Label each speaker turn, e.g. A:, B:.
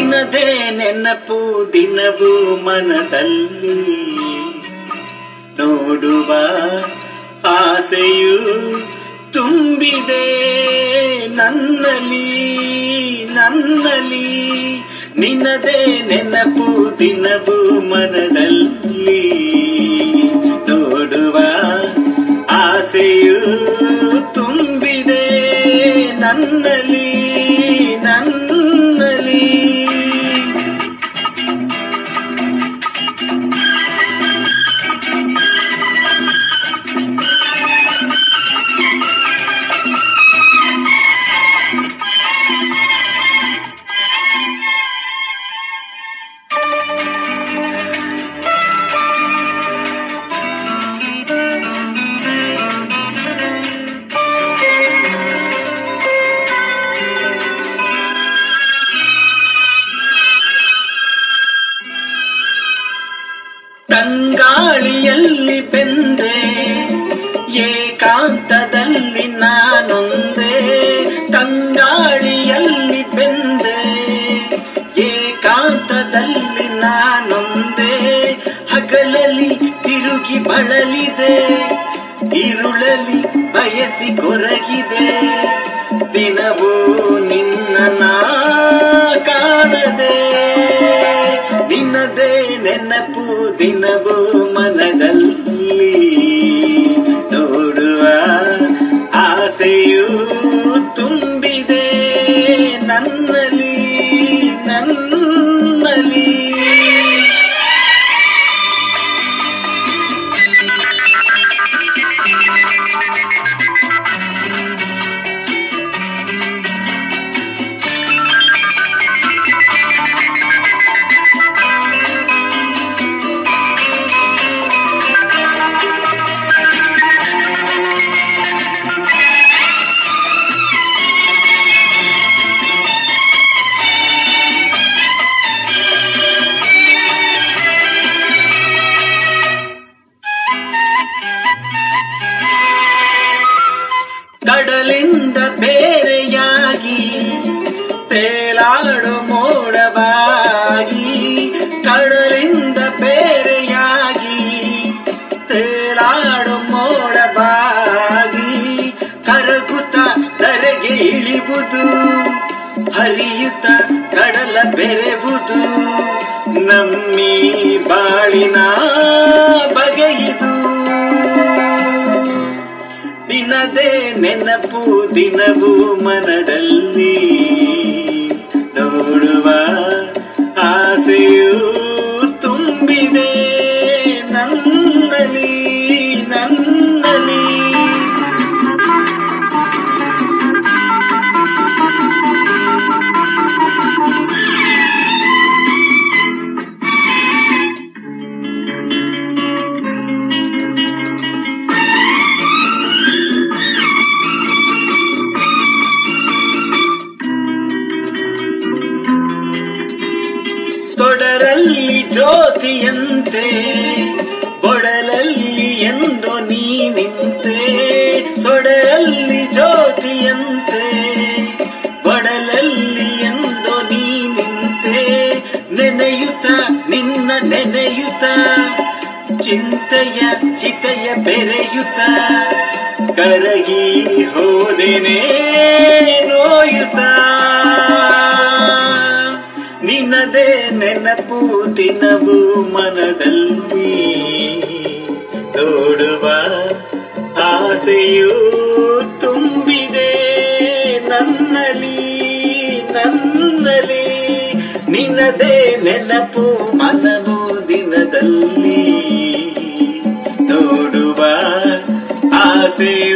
A: ನಿನ್ನದೇ ನೆನಪು ದಿನವೂ ಮನದಲ್ಲಿ ನೋಡುವ ಆಸೆಯು ತುಂಬಿದೆ ನನ್ನಲಿ ನನ್ನಲಿ ನಿನ್ನದೇ ನೆನಪು ದಿನವೂ ಮನದಲ್ಲಿ ನೋಡುವ ಆಸೆಯು ತುಂಬಿದೆ ನನ್ನಲಿ ನನ್ನಲಿ ತಂಗಾಳಿಯಲ್ಲಿ ಬೆಂದೆ ಏಕಾಂತದಲ್ಲಿ ನಾನೊಂದೇ ತಂಗಾಳಿಯಲ್ಲಿ ಬೆಂದೆ ಏಕಾಂತದಲ್ಲಿ ನಾನೊಂದೇ ಹಗಲಲ್ಲಿ ತಿರುಗಿ ಬಳಲಿದೆ ಇರುಳಲಿ ಬಯಸಿ ಕೊರಗಿದೆ ದಿನವೂ ನಿನ್ನ ನಾ ಕಾಣದೆ ನಿನ್ನದೇ ನೆನಪು ದಿನವೂ ಮನದಲ್ಲಿ ನೋಡುವ ಆಸೆಯು ತುಂಬಿದೆ ನನ್ನಲಿ ನನ್ನಲಿ ಕಡಲಿಂದ ಬೇರೆಯಾಗಿ ತೇಲಾಡು ಮೋಡವಾಗಿ ಕಡಲಿಂದ ಬೇರೆಯಾಗಿ ತೇಲಾಡು ಮೋಡವಾಗಿ ಕರಗುತ್ತ ಧರೆಗೆ ಇಳಿಬುದು ಹರಿಯುತ್ತ ಕಡಲ ಬೆರೆಬುದು ನಮ್ಮಿ ಬಾಳಿನ ಬಗೆಯಿದು ದಿನದೇ ನೆನಪು ದಿನವೂ ಮನದಲ್ಲಿ ನೋಡುವ ಆಸೆಯು ತುಂಬಿದೆ ನನ್ನಲಿ ನನ್ನಲಿ ತೊಡರಲ್ಲಿ ಜ್ಯೋತಿಯಂತೆ ಒಡಲಲ್ಲಿ ಎಂದು ನೀ ನಿಂತೆ ಸೊಡರಲ್ಲಿ ಜ್ಯೋತಿಯಂತೆ ಒಡಲಲ್ಲಿ ಎಂದು ನೀ ನಿಂತೆ ನೆನೆಯುತ್ತ ನಿನ್ನ ನೆನೆಯುತ್ತ ಚಿಂತೆಯ ಚಿತೆಯ ಬೆರೆಯುತ್ತ ಕರಗಿ ಹೋದೆನೆ ನೋಯುತ್ತ ನಿನ್ನದೇ ನೆನಪು ದಿನವು ಮನದಲ್ಲಿ ನೋಡುವ ಆಸೆಯು ತುಂಬಿದೆ ನನ್ನಲಿ ನನ್ನಲಿ ನಿನ್ನದೇ ನೆನಪು ಮನವು ದಿನದಲ್ಲಿ ನೋಡುವ ಆಸೆಯು